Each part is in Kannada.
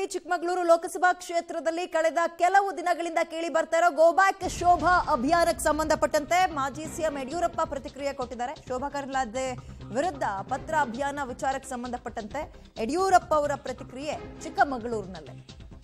ಉಡುಪಿ ಚಿಕ್ಕಮಗಳೂರು ಲೋಕಸಭಾ ಕ್ಷೇತ್ರದಲ್ಲಿ ಕಳೆದ ಕೆಲವು ದಿನಗಳಿಂದ ಕೇಳಿ ಬರ್ತಾ ಇರೋ ಗೋಬ್ಯಾಕ್ ಶೋಭಾ ಅಭಿಯಾನಕ್ಕೆ ಸಂಬಂಧಪಟ್ಟಂತೆ ಮಾಜಿ ಸಿಎಂ ಯಡಿಯೂರಪ್ಪ ಪ್ರತಿಕ್ರಿಯೆ ಕೊಟ್ಟಿದ್ದಾರೆ ಶೋಭಾ ಕರಂದ್ಲಾಜೆ ವಿರುದ್ಧ ಪತ್ರ ಅಭಿಯಾನ ವಿಚಾರಕ್ಕೆ ಸಂಬಂಧಪಟ್ಟಂತೆ ಯಡಿಯೂರಪ್ಪ ಅವರ ಪ್ರತಿಕ್ರಿಯೆ ಚಿಕ್ಕಮಗಳೂರಿನಲ್ಲೇ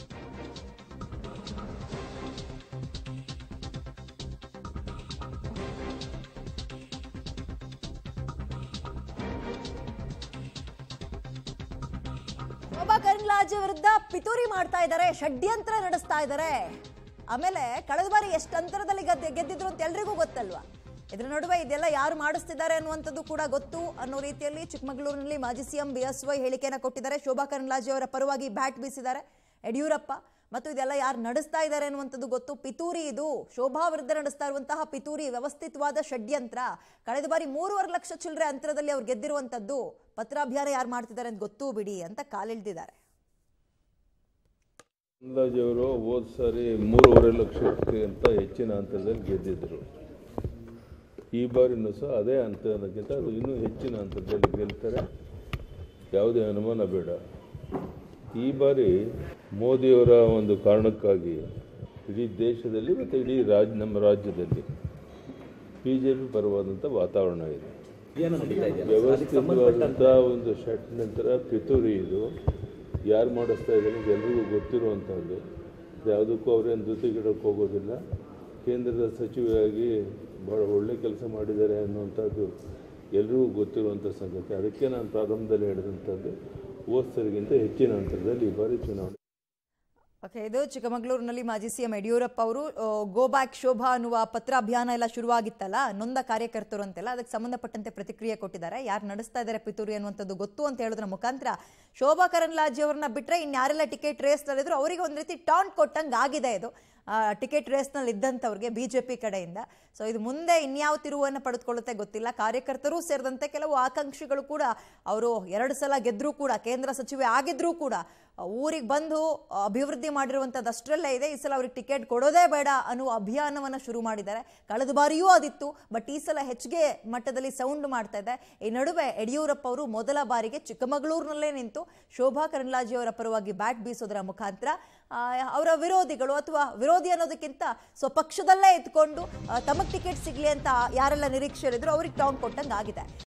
ಶೋಭಾ ಕರಂದ್ಲಾಜೆ ವಿರುದ್ಧ ಪಿತೂರಿ ಮಾಡ್ತಾ ಇದ್ದಾರೆ ಷಡ್ಯಂತ್ರ ನಡೆಸ್ತಾ ಇದ್ದಾರೆ ಆಮೇಲೆ ಕಳೆದ ಬಾರಿ ಎಷ್ಟು ಅಂತರದಲ್ಲಿ ಗದ್ದೆ ಗೆದ್ದಿದ್ರು ಅಂತ ಎಲ್ರಿಗೂ ಗೊತ್ತಲ್ವಾ ಇದ್ರ ನಡುವೆ ಇದೆಲ್ಲ ಯಾರು ಮಾಡಿಸ್ತಿದ್ದಾರೆ ಅನ್ನುವಂಥದ್ದು ಕೂಡ ಗೊತ್ತು ಅನ್ನೋ ರೀತಿಯಲ್ಲಿ ಚಿಕ್ಕಮಗಳೂರಿನಲ್ಲಿ ಮಾಜಿ ಸಿಎಂ ಬಿ ಎಸ್ ವೈ ಹೇಳಿಕೆಯನ್ನು ಕೊಟ್ಟಿದ್ದಾರೆ ಶೋಭಾ ಕರಂದ್ಲಾಜೆ ಅವರ ಪರವಾಗಿ ಬ್ಯಾಟ್ ಬೀಸಿದ್ದಾರೆ ಯಡಿಯೂರಪ್ಪ ಮತ್ತು ಇದೆಲ್ಲ ಯಾರು ನಡೆಸ್ತಾ ಇದ್ದಾರೆ ಅನ್ನುವಂಥದ್ದು ಗೊತ್ತು ಪಿತೂರಿ ಇದು ಶೋಭಾ ವಿರುದ್ಧ ನಡೆಸ್ತಾ ಇರುವಂತಹ ಪಿತೂರಿ ವ್ಯವಸ್ಥಿತವಾದ ಷಡ್ಯಂತ್ರ ಕಳೆದ ಬಾರಿ ಮೂರುವರೆ ಲಕ್ಷ ಚಿಲ್ಲರೆ ಅಂತರದಲ್ಲಿ ಅವ್ರು ಗೆದ್ದಿರುವಂಥದ್ದು ಪತ್ರಾಭಿಯಾನ ಯಾರು ಮಾಡ್ತಿದ್ದಾರೆ ಅಂತ ಗೊತ್ತೂ ಬಿಡಿ ಅಂತ ಕಾಲೆಳ್ದಿದ್ದಾರೆ ಅಂದಾಜವರು ಹೋದ ಸಾರಿ ಮೂರುವರೆ ಲಕ್ಷಕ್ಕಿಂತ ಹೆಚ್ಚಿನ ಅಂತರದಲ್ಲಿ ಗೆದ್ದಿದ್ರು ಈ ಬಾರಿನೂ ಸಹ ಅದೇ ಅಂತರಕ್ಕಿಂತ ಅದು ಇನ್ನೂ ಹೆಚ್ಚಿನ ಅಂತರದಲ್ಲಿ ಗೆಲ್ತಾರೆ ಯಾವುದೇ ಅನುಮಾನ ಬೇಡ ಈ ಬಾರಿ ಮೋದಿಯವರ ಒಂದು ಕಾರಣಕ್ಕಾಗಿ ಇಡೀ ದೇಶದಲ್ಲಿ ಮತ್ತು ಇಡೀ ರಾಜ್ ನಮ್ಮ ರಾಜ್ಯದಲ್ಲಿ ಬಿ ಜೆ ಪಿ ಪರವಾದಂಥ ವಾತಾವರಣ ಇದೆ ವ್ಯವಸ್ಥಿತವಾದಂಥ ಒಂದು ಷಟ್ ನಂತರ ಪಿತೂರಿ ಇದು ಯಾರು ಮಾಡಿಸ್ತಾ ಇದ್ದಾರೆ ಅಂತ ಎಲ್ರಿಗೂ ಗೊತ್ತಿರುವಂಥದ್ದು ಯಾವುದಕ್ಕೂ ಅವರೇನು ಧೃತಿಗಿಡಕ್ಕೆ ಹೋಗೋದಿಲ್ಲ ಕೇಂದ್ರದ ಸಚಿವೆಯಾಗಿ ಭಾಳ ಒಳ್ಳೆ ಕೆಲಸ ಮಾಡಿದ್ದಾರೆ ಅನ್ನುವಂಥದ್ದು ಎಲ್ರಿಗೂ ಗೊತ್ತಿರುವಂಥ ಸಂಗತಿ ಅದಕ್ಕೆ ನಾನು ಪ್ರಾರಂಭದಲ್ಲಿ ಹೇಳಿದಂಥದ್ದು ಹೋದ ಸರಿಗಿಂತ ಹೆಚ್ಚಿನ ಅಂತರದಲ್ಲಿ ಈ ಬಾರಿ ಚುನಾವಣೆ ಓಕೆ ಇದು ಚಿಕ್ಕಮಗಳೂರಿನಲ್ಲಿ ಮಾಜಿ ಸಿಎಂ ಯಡಿಯೂರಪ್ಪ ಅವರು ಗೋ ಬ್ಯಾಕ್ ಶೋಭಾ ಅನ್ನುವ ಪತ್ರ ಅಭಿಯಾನ ಎಲ್ಲ ಶುರುವಾಗಿತ್ತಲ್ಲ ನೊಂದ ಕಾರ್ಯಕರ್ತರು ಅಂತೆಲ್ಲ ಅದಕ್ಕೆ ಸಂಬಂಧಪಟ್ಟಂತೆ ಪ್ರತಿಕ್ರಿಯೆ ಕೊಟ್ಟಿದ್ದಾರೆ ಯಾರು ನಡೆಸ್ತಾ ಇದ್ದಾರೆ ಪಿತೂರಿ ಅನ್ನುವಂಥದ್ದು ಗೊತ್ತು ಅಂತ ಹೇಳೋದ್ರ ಮುಖಾಂತರ ಶೋಭಾ ಕರಂದ್ಲಾಜೆ ಅವ್ರನ್ನ ಬಿಟ್ಟರೆ ಇನ್ಯಾರೆಲ್ಲ ಟಿಕೆಟ್ ರೇಸ್ನಲ್ಲಿದ್ರು ಅವರಿಗೆ ಒಂದು ರೀತಿ ಟಾಂಟ್ ಕೊಟ್ಟಂಗೆ ಆಗಿದೆ ಇದು ಟಿಕೆಟ್ ರೇಸ್ನಲ್ಲಿ ಇದ್ದಂಥವ್ರಿಗೆ ಬಿ ಜೆ ಪಿ ಕಡೆಯಿಂದ ಸೊ ಇದು ಮುಂದೆ ಇನ್ಯಾವ ತಿರುವನ್ನು ಪಡೆದುಕೊಳ್ಳುತ್ತೆ ಗೊತ್ತಿಲ್ಲ ಕಾರ್ಯಕರ್ತರು ಸೇರಿದಂತೆ ಕೆಲವು ಆಕಾಂಕ್ಷಿಗಳು ಕೂಡ ಅವರು ಎರಡು ಸಲ ಗೆದ್ದರೂ ಕೂಡ ಕೇಂದ್ರ ಸಚಿವೆ ಆಗಿದ್ರೂ ಕೂಡ ಊರಿಗೆ ಬಂದು ಅಭಿವೃದ್ಧಿ ಮಾಡಿರುವಂಥದ್ದು ಅಷ್ಟರಲ್ಲೇ ಇದೆ ಈ ಸಲ ಅವ್ರಿಗೆ ಟಿಕೆಟ್ ಕೊಡೋದೇ ಬೇಡ ಅನ್ನುವ ಅಭಿಯಾನವನ್ನು ಶುರು ಮಾಡಿದ್ದಾರೆ ಕಳೆದ ಬಾರಿಯೂ ಅದಿತ್ತು ಬಟ್ ಈ ಸಲ ಹೆಚ್ಚಿಗೆ ಮಟ್ಟದಲ್ಲಿ ಸೌಂಡ್ ಮಾಡ್ತಾ ಇದೆ ಈ ನಡುವೆ ಯಡಿಯೂರಪ್ಪ ಅವರು ಮೊದಲ ಬಾರಿಗೆ ಚಿಕ್ಕಮಗಳೂರಿನಲ್ಲೇ ನಿಂತು ಶೋಭಾ ಕರಂದ್ಲಾಜೆ ಅವರ ಪರವಾಗಿ ಬ್ಯಾಟ್ ಬೀಸೋದರ ಮುಖಾಂತರ ಆ, ಅವರ ವಿರೋಧಿಗಳು ಅಥವಾ ವಿರೋಧಿ ಅನ್ನೋದಕ್ಕಿಂತ ಸ್ವಪಕ್ಷದಲ್ಲೇ ಇದ್ಕೊಂಡು ತಮಗೆ ಟಿಕೆಟ್ ಸಿಗಲಿ ಅಂತ ಯಾರೆಲ್ಲ ನಿರೀಕ್ಷೆಯಲ್ಲಿದ್ರು ಅವ್ರಿಗೆ ಟಾಂಗ್ ಕೊಟ್ಟಂಗೆ ಆಗಿದೆ